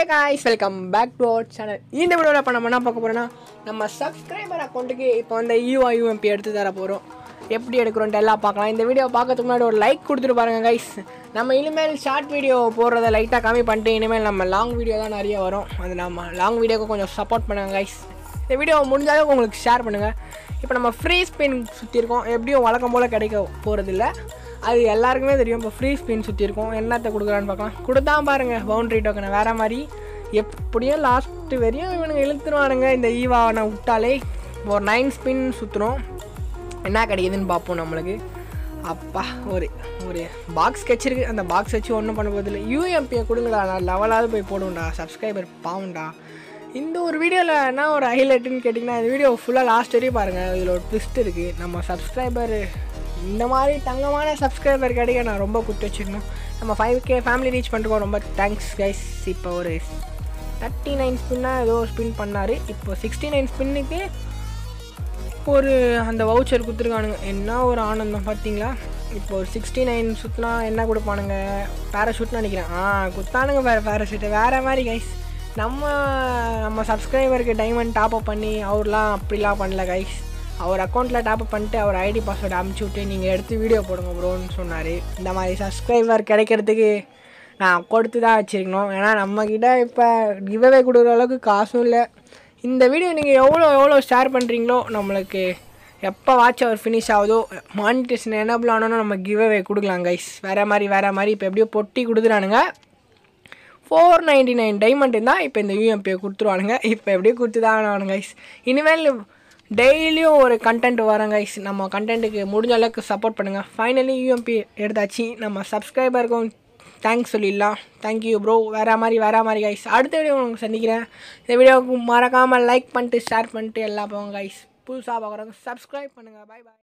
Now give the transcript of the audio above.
guys welcome back to our channel இந்த வீடியோவில் இப்போ நம்ம என்ன பார்க்க போகிறோன்னா நம்ம சப்ஸ்கிரைபர் அக்கௌண்ட்டுக்கு இப்போ வந்து யூஆ யூஎம்பி எடுத்து தர போகிறோம் எப்படி எடுக்கிறோன்ட்டு எல்லாம் பார்க்கலாம் இந்த வீடியோ பார்க்கறதுக்கு முன்னாடி ஒரு லைக் கொடுத்துட்டு பாருங்கள் கைஸ் நம்ம இனிமேல் ஷார்ட் வீடியோ போடுறத லைட்டாக கம்மி பண்ணிட்டு இனிமேல் நம்ம லாங் வீடியோ தான் நிறைய வரும் அது நம்ம லாங் வீடியோக்கு கொஞ்சம் சப்போர்ட் பண்ணுங்கள் கைஸ் இந்த வீடியோ முடிஞ்சாலும் உங்களுக்கு ஷேர் பண்ணுங்கள் இப்போ நம்ம ஃப்ரீ ஸ்பின் சுற்றிருக்கோம் எப்படியும் வழக்கம் போல் கிடைக்க போகிறதில்ல அது எல்லாருக்குமே தெரியும் இப்போ ஃப்ரீ ஸ்பின் சுற்றிருக்கோம் என்னத்தை கொடுக்குறான்னு பார்க்கலாம் கொடுத்தா பாருங்கள் பவுண்ட்ரி டோக்கனை வேறு மாதிரி எப்படியும் லாஸ்ட்டு வரையும் இவனுங்க இழுத்துருவானுங்க இந்த ஈவானை விட்டாலே ஒரு நைன் ஸ்பின் சுற்றுறோம் என்ன கிடைக்குதுன்னு பார்ப்போம் நம்மளுக்கு அப்பா ஒரு ஒரு பாக்ஸ் கச்சிருக்கு அந்த பாக்ஸ் வச்சு ஒன்றும் பண்ண போதில்லை யூஎம்பியை கொடுங்கடா நான் லெவலாவது போய் போடுவேன்டா சப்ஸ்கிரைபர் பாவுண்டா இந்த ஒரு வீடியோவில் என்ன ஒரு ஹைலைட்டுன்னு கேட்டிங்கன்னா இந்த வீடியோ ஃபுல்லாக லாஸ்ட் வரையும் பாருங்கள் இதில் ஒரு ட்விஸ்ட் இருக்குது நம்ம சப்ஸ்கிரைபர் இந்த மாதிரி தங்கமான சப்ஸ்கிரைபர் கிடைக்க நான் ரொம்ப குட்டு வச்சுக்கணும் நம்ம ஃபைவ் கே ஃபேமிலி ரீச் பண்ணிருக்கோம் ரொம்ப தேங்க்ஸ் கைஸ் இப்போ ஒரு தேர்ட்டி நைன் ஸ்பின்னாக ஏதோ ஸ்பின் பண்ணார் இப்போ சிக்ஸ்டி நைன் ஸ்பின்னுக்கு ஒரு அந்த வவுச்சர் கொடுத்துருக்கானுங்க என்ன ஒரு ஆனந்தம் பார்த்தீங்களா இப்போ ஒரு சிக்ஸ்டி நைன் சுற்றினா என்ன கொடுப்பானுங்க பேராஷூட்னு நினைக்கிறேன் ஆ குத்தானுங்க வேறு பேராஷூட்டு வேறு மாதிரி கைஸ் நம்ம நம்ம சப்ஸ்கிரைபருக்கு டைமண்ட் டாப்அப் பண்ணி அவர்லாம் அப்படிலாம் பண்ணல கைஸ் அவர் அக்கௌண்ட்டில் டாப்அப் பண்ணிட்டு அவர் ஐடி பாஸ்வேர்டு அமுச்சு விட்டு நீங்கள் எடுத்து வீடியோ போடுங்க ப்ரோன்னு சொன்னார் இந்த மாதிரி சப்ஸ்கிரைபர் கிடைக்கிறதுக்கு நான் கொடுத்து தான் வச்சுருக்கணும் ஏன்னா நம்மக்கிட்ட இப்போ கிவ்அவே கொடுக்குற அளவுக்கு காசும் இல்லை இந்த வீடியோ நீங்கள் எவ்வளோ எவ்வளோ ஷேர் பண்ணுறீங்களோ நம்மளுக்கு எப்போ வாட்ச் அவர் ஃபினிஷ் ஆகுதோ மானிட்டேஷன் எனபிள் ஆனோன்னு நம்ம கிவ்அவே கொடுக்கலாம் கைஸ் வேறு மாதிரி வேறு மாதிரி இப்போ எப்படியோ பொட்டி கொடுத்துறானுங்க ஃபோர் நைன்டி நைன் டைமண்ட் இருந்தால் இப்போ இந்த யூஎம்பியை கொடுத்துருவானுங்க இப்போ எப்படியோ கொடுத்து தான் ஆகணும் கைஸ் இனிமேல் டெய்லியும் ஒரு கண்டென்ட் வரோம் கைஸ் நம்ம கண்டென்ட்டுக்கு முடிஞ்ச அளவுக்கு சப்போர்ட் பண்ணுங்கள் ஃபைனலி யூஎம்பி எடுத்தாச்சு நம்ம சப்ஸ்கிரைபருக்கும் தேங்க்ஸ் சொல்லிடலாம் தேங்க்யூ ப்ரோ வேறு மாதிரி வேறு மாதிரி கைஸ் அடுத்த வீடியோ உங்களுக்கு சந்திக்கிறேன் இந்த வீடியோவுக்கு மறக்காமல் லைக் பண்ணிட்டு ஷேர் பண்ணிட்டு எல்லாம் போங்க கைஸ் புதுசாக பார்க்குறவங்க சப்ஸ்கிரைப் பண்ணுங்கள் பை பாய்